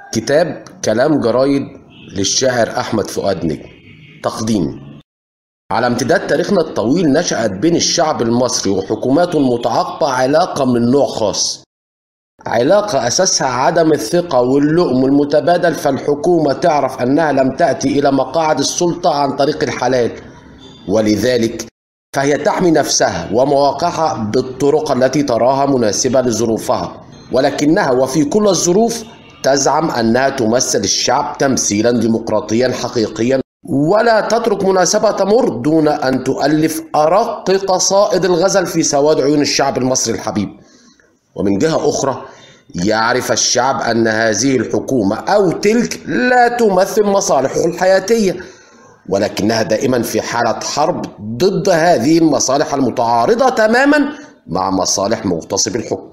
كتاب كلام جرايد للشاعر أحمد فؤاد نجم تقديم على امتداد تاريخنا الطويل نشأت بين الشعب المصري وحكوماته المتعاقبة علاقة من نوع خاص علاقة أساسها عدم الثقة واللؤم المتبادل فالحكومة تعرف أنها لم تأتي إلى مقاعد السلطة عن طريق الحلال ولذلك فهي تحمي نفسها ومواقعها بالطرق التي تراها مناسبة لظروفها ولكنها وفي كل الظروف تزعم أنها تمثل الشعب تمثيلا ديمقراطيا حقيقيا ولا تترك مناسبة تمر دون أن تؤلف أرق قصائد الغزل في سواد عيون الشعب المصري الحبيب ومن جهة أخرى يعرف الشعب أن هذه الحكومة أو تلك لا تمثل مصالحه الحياتية ولكنها دائما في حالة حرب ضد هذه المصالح المتعارضة تماما مع مصالح مغتصب الحكم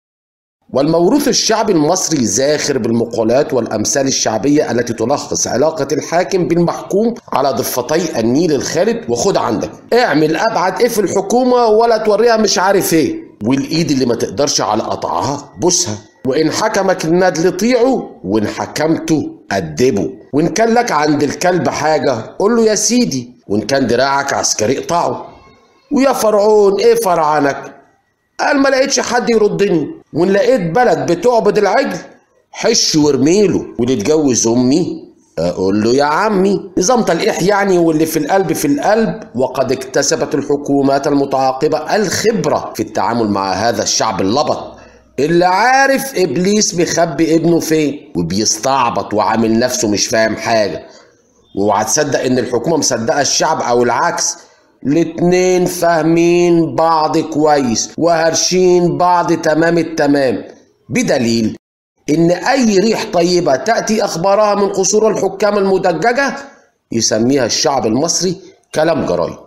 والموروث الشعبي المصري زاخر بالمقولات والأمثال الشعبية التي تلخص علاقة الحاكم بالمحكوم على ضفتي النيل الخالد وخد عندك اعمل أبعد إيه في الحكومة ولا توريها مش عارف إيه والإيد اللي ما تقدرش على قطعها بوسها وإن حكمك الندل طيعه وإن حكمته أدبه وإن كان لك عند الكلب حاجة قول له يا سيدي وإن كان دراعك عسكري اقطعه ويا فرعون إيه فرعنك قال ما لقيتش حد يردني وان لقيت بلد بتعبد العجل حش وارميله واللي اتجوز امي اقول له يا عمي نظام تلقيح يعني واللي في القلب في القلب وقد اكتسبت الحكومات المتعاقبة الخبرة في التعامل مع هذا الشعب اللبط اللي عارف ابليس مخبي ابنه فين وبيستعبط وعامل نفسه مش فاهم حاجة واوعى تصدق ان الحكومة مصدقة الشعب او العكس الاتنين فاهمين بعض كويس وهرشين بعض تمام التمام بدليل ان اي ريح طيبة تأتي اخبارها من قصور الحكام المدججة يسميها الشعب المصري كلام جرايد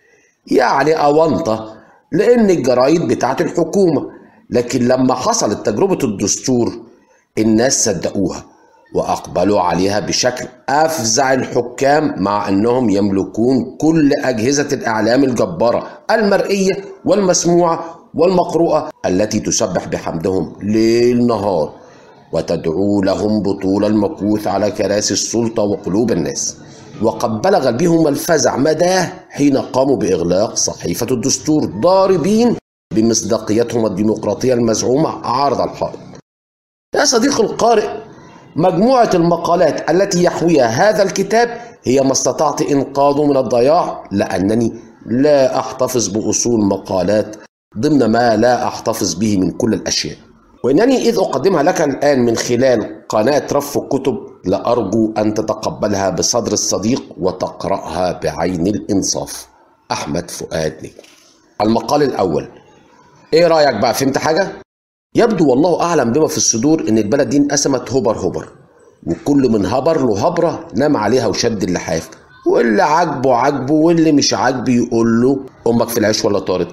يعني اونطة لان الجرايد بتاعت الحكومة لكن لما حصلت تجربة الدستور الناس صدقوها واقبلوا عليها بشكل افزع الحكام مع انهم يملكون كل اجهزه الاعلام الجباره المرئيه والمسموعه والمقروءه التي تسبح بحمدهم ليل نهار وتدعو لهم بطول المكوث على كراسي السلطه وقلوب الناس وقد بلغ بهم الفزع مداه حين قاموا باغلاق صحيفه الدستور ضاربين بمصداقيتهم الديمقراطيه المزعومه عارض الحائط يا صديق القارئ مجموعة المقالات التي يحويها هذا الكتاب هي ما استطعت إنقاذه من الضياع لأنني لا أحتفظ بأصول مقالات ضمن ما لا أحتفظ به من كل الأشياء وإنني إذ أقدمها لك الآن من خلال قناة رف الكتب لأرجو أن تتقبلها بصدر الصديق وتقرأها بعين الإنصاف أحمد فؤاد نجم المقال الأول إيه رأيك بقى فهمت حاجة؟ يبدو والله أعلم بما في الصدور إن البلد دي انقسمت هبر هبر وكل من هبر له هبرة نام عليها وشد اللحاف واللي عاجبه عاجبه واللي مش عاجبه يقول له أمك في العيش ولا طارت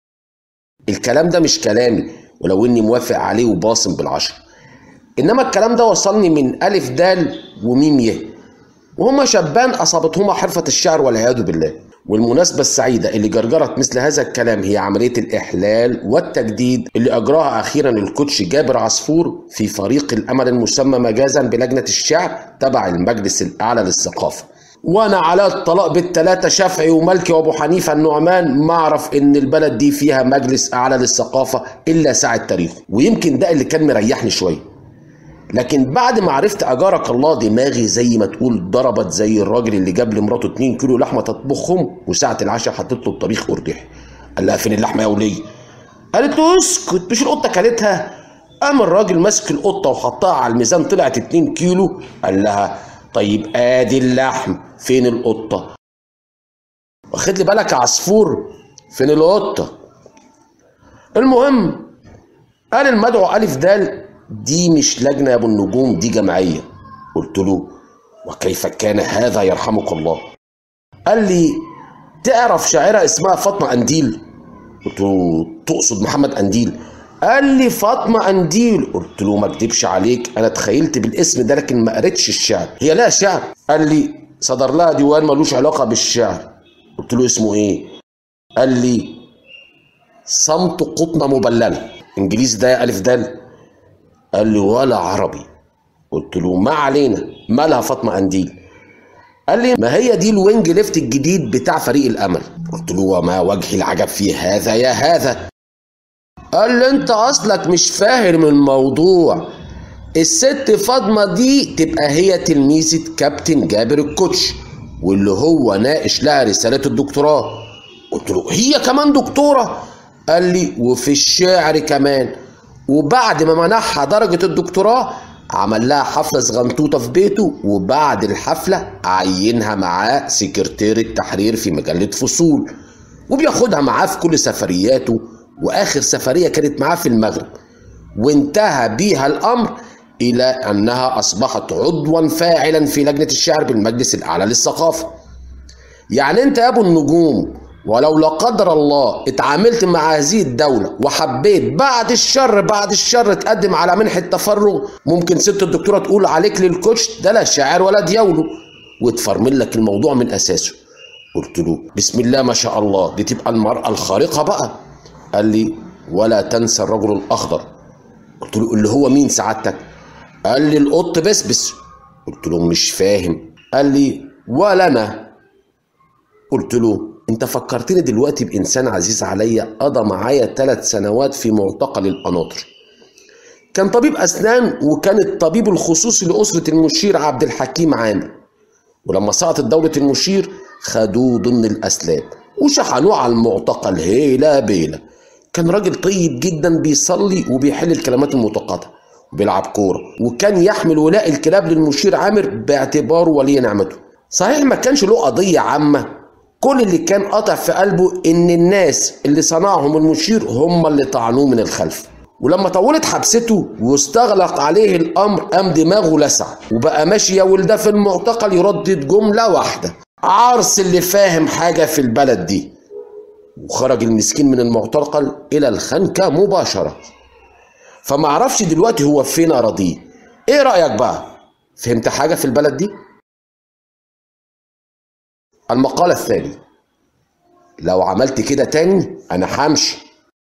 الكلام ده مش كلامي ولو إني موافق عليه وباصم بالعشر إنما الكلام ده وصلني من ألف دال وميم يه وهما شابان أصابتهما حرفة الشعر والعياذ بالله والمناسبة السعيدة اللي جرجرت مثل هذا الكلام هي عملية الإحلال والتجديد اللي أجراها أخيرا الكوتش جابر عصفور في فريق الأمل المسمى مجازا بلجنة الشعر تبع المجلس الأعلى للثقافة وانا على الطلاق بالتلاتة شافعي ومالكي وابو حنيفه النعمان ما اعرف ان البلد دي فيها مجلس اعلى للثقافه الا ساعه تاريخه ويمكن ده اللي كان مريحني شويه لكن بعد ما عرفت اجارك الله دماغي زي ما تقول ضربت زي الراجل اللي جاب لمراته 2 كيلو لحمه تطبخهم وساعه العشاء حطيت له الطبيخ قرداح قال لها فين اللحمه يا وليه قالت له اسكت مش القطه كلتها قام الراجل ماسك القطه وحطها على الميزان طلعت 2 كيلو قال لها طيب ادي اللحم فين القطه واخد لي بالك يا عصفور فين القطه المهم قال المدعو الف دال دي مش لجنة يا ابو النجوم دي جمعية قلت له وكيف كان هذا يرحمك الله قال لي تعرف شاعرة اسمها فاطمة أنديل قلت له تقصد محمد أنديل قال لي فاطمة أنديل قلت له ما اكدبش عليك أنا تخيلت بالاسم ده لكن ما قريتش الشعر هي لها شعر قال لي صدر لها ديوان ملوش علاقة بالشعر قلت له اسمه ايه قال لي صمت قطنة مبللة انجليزي ده يا ألف دال قال لي ولا عربي قلت له ما علينا مالها فاطمه قنديل قال لي ما هي دي الوينج ليفت الجديد بتاع فريق الامل قلت له وما وجه العجب في هذا يا هذا قال لي انت اصلك مش فاهم الموضوع الست فاطمه دي تبقى هي تلميذه كابتن جابر الكوتش واللي هو ناقش لها رساله الدكتوراه قلت له هي كمان دكتوره قال لي وفي الشعر كمان وبعد ما منحها درجه الدكتوراه عمل لها حفله صغنطوطه في بيته وبعد الحفله عينها معاه سكرتير التحرير في مجله فصول وبياخدها معاه في كل سفرياته واخر سفريه كانت معاه في المغرب وانتهى بيها الامر الى انها اصبحت عضوا فاعلا في لجنه الشعر بالمجلس الاعلى للثقافه يعني انت يا ابو النجوم ولو لا قدر الله اتعاملت مع هذه الدولة وحبيت بعد الشر بعد الشر تقدم على منحة تفرغ ممكن ست الدكتورة تقول عليك للكوتش ده لا شاعر ولا ديوله وتفرمل لك الموضوع من أساسه قلت له بسم الله ما شاء الله دي تبقى المرأة الخارقة بقى قال لي ولا تنسى الرجل الأخضر قلت له اللي هو مين سعادتك قال لي القط بسبس قلت له مش فاهم قال لي ولا أنا قلت له انت فكرتني دلوقتي بانسان عزيز عليا قضى معايا ثلاث سنوات في معتقل القناطر كان طبيب اسنان وكان الطبيب الخصوصي لاسره المشير عبد الحكيم عامر ولما سقطت دوله المشير خدوه ضمن الاسلاب وشحنوه على المعتقل هيلا بيلا كان راجل طيب جدا بيصلي وبيحل الكلمات المتقاطعه وبيلعب كوره وكان يحمل ولاء الكلاب للمشير عامر باعتباره ولي نعمته صحيح ما كانش له قضيه عامه كل اللي كان قاطع في قلبه ان الناس اللي صنعهم المشير هم اللي طعنوه من الخلف ولما طولت حبسته واستغلق عليه الامر قام دماغه لسع وبقى ماشي يا ولده في المعتقل يردد جمله واحده عرس اللي فاهم حاجه في البلد دي وخرج المسكين من المعتقل الى الخنكه مباشره فما اعرفش دلوقتي هو فين اراضيه ايه رايك بقى فهمت حاجه في البلد دي المقال الثاني لو عملت كده تاني انا همشي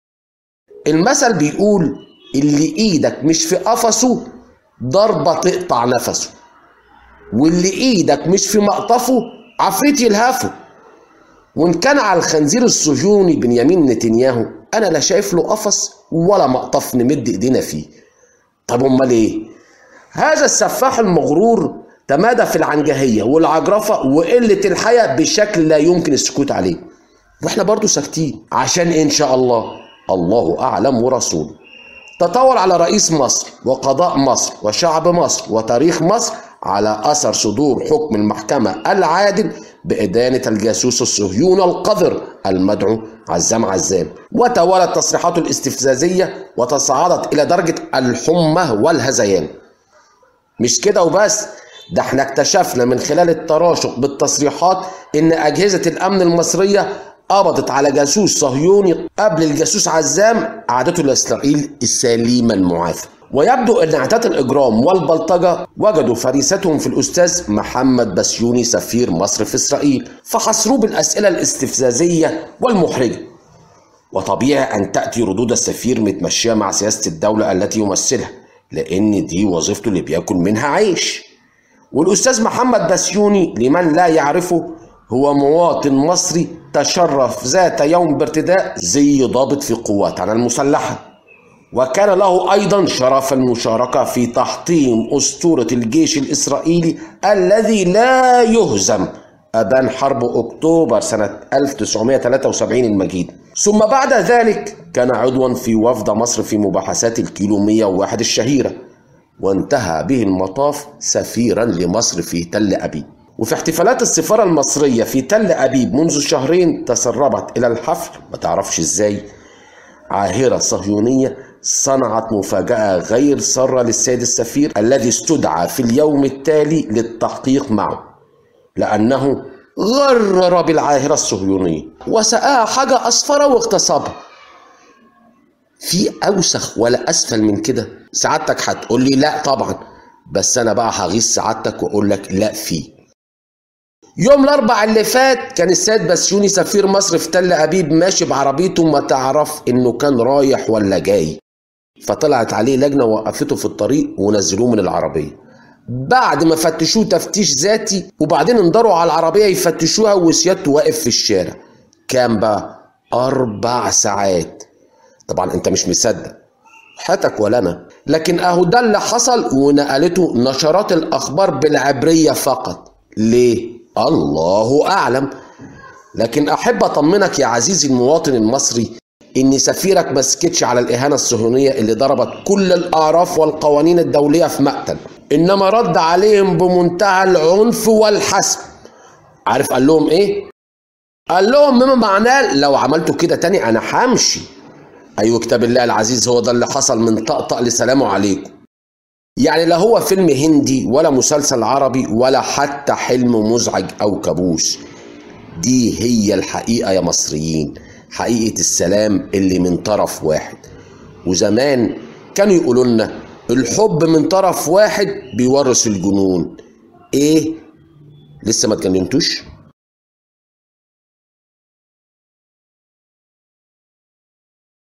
المثل بيقول اللي ايدك مش في قفصه ضربة تقطع نفسه واللي ايدك مش في مقطفه عفريت يلهفه وان كان على الخنزير الصهيوني بنيامين نتنياهو انا لا شايف له قفص ولا مقطف نمد ايدينا فيه طب امال ايه هذا السفاح المغرور تمادى في العنجهية والعجرفة وقلة الحياة بشكل لا يمكن السكوت عليه واحنا برضو ساكتين عشان ان شاء الله الله اعلم ورسوله تطاول على رئيس مصر وقضاء مصر وشعب مصر وتاريخ مصر على اثر صدور حكم المحكمة العادل بإدانة الجاسوس الصهيوني القذر المدعو عزام عزام وتوالت تصريحاته الاستفزازية وتصاعدت إلى درجة الحمى والهذيان مش كده وبس ده احنا اكتشفنا من خلال التراشق بالتصريحات ان اجهزة الامن المصرية قبضت على جاسوس صهيوني قبل الجاسوس عزام عادته لاسرائيل السليمة المعافى ويبدو ان عتات الاجرام والبلطجة وجدوا فريستهم في الاستاذ محمد بسيوني سفير مصر في اسرائيل فحصروه بالاسئلة الاستفزازية والمحرجة وطبيعي ان تأتي ردود السفير متمشية مع سياسة الدولة التي يمثلها لان دي وظيفته اللي بياكل منها عيش والأستاذ محمد بسيوني لمن لا يعرفه هو مواطن مصري تشرف ذات يوم بارتداء زي ضابط في قواتنا المسلحة وكان له أيضا شرف المشاركة في تحطيم أسطورة الجيش الإسرائيلي الذي لا يهزم أبان حرب أكتوبر سنة 1973 المجيد ثم بعد ذلك كان عضوا في وفد مصر في مباحثات الكيلو 101 الشهيرة وانتهى به المطاف سفيرا لمصر في تل أبيب وفي احتفالات السفارة المصرية في تل أبيب منذ شهرين تسربت إلى الحفل ما تعرفش إزاي عاهرة صهيونية صنعت مفاجأة غير سارة للسيد السفير الذي استدعى في اليوم التالي للتحقيق معه لأنه غرر بالعاهرة الصهيونية وسقاها حاجة أصفر واغتصبها في أوسخ ولا أسفل من كده سعادتك هتقول لي لا طبعا بس أنا بقى هغيظ سعادتك وأقول لك لا في يوم الأربع اللي فات كان السيد بسيوني سفير مصر في تل أبيب ماشي بعربيته ما تعرف إنه كان رايح ولا جاي فطلعت عليه لجنة وقفته في الطريق ونزلوه من العربية بعد ما فتشوه تفتيش ذاتي وبعدين انضروا على العربية يفتشوها وسيادته واقف في الشارع كام بقى أربع ساعات طبعا أنت مش مصدق حياتك ولا أنا لكن أهو ده اللي حصل ونقلته نشرات الأخبار بالعبرية فقط ليه؟ الله أعلم لكن أحب أطمنك يا عزيزي المواطن المصري إن سفيرك ما سكتش على الإهانة الصهيونية اللي ضربت كل الأعراف والقوانين الدولية في مقتل إنما رد عليهم بمنتهى العنف والحسم عارف قال لهم إيه؟ قال لهم بما معناه لو عملتوا كده تاني أنا همشي أيوة كتاب الله العزيز هو ده اللي حصل من طقطق لسلام عليكم يعني لا هو فيلم هندي ولا مسلسل عربي ولا حتى حلم مزعج أو كابوس دي هي الحقيقة يا مصريين حقيقة السلام اللي من طرف واحد وزمان كانوا يقولوا لنا الحب من طرف واحد بيورث الجنون ايه لسه ما اتجننتوش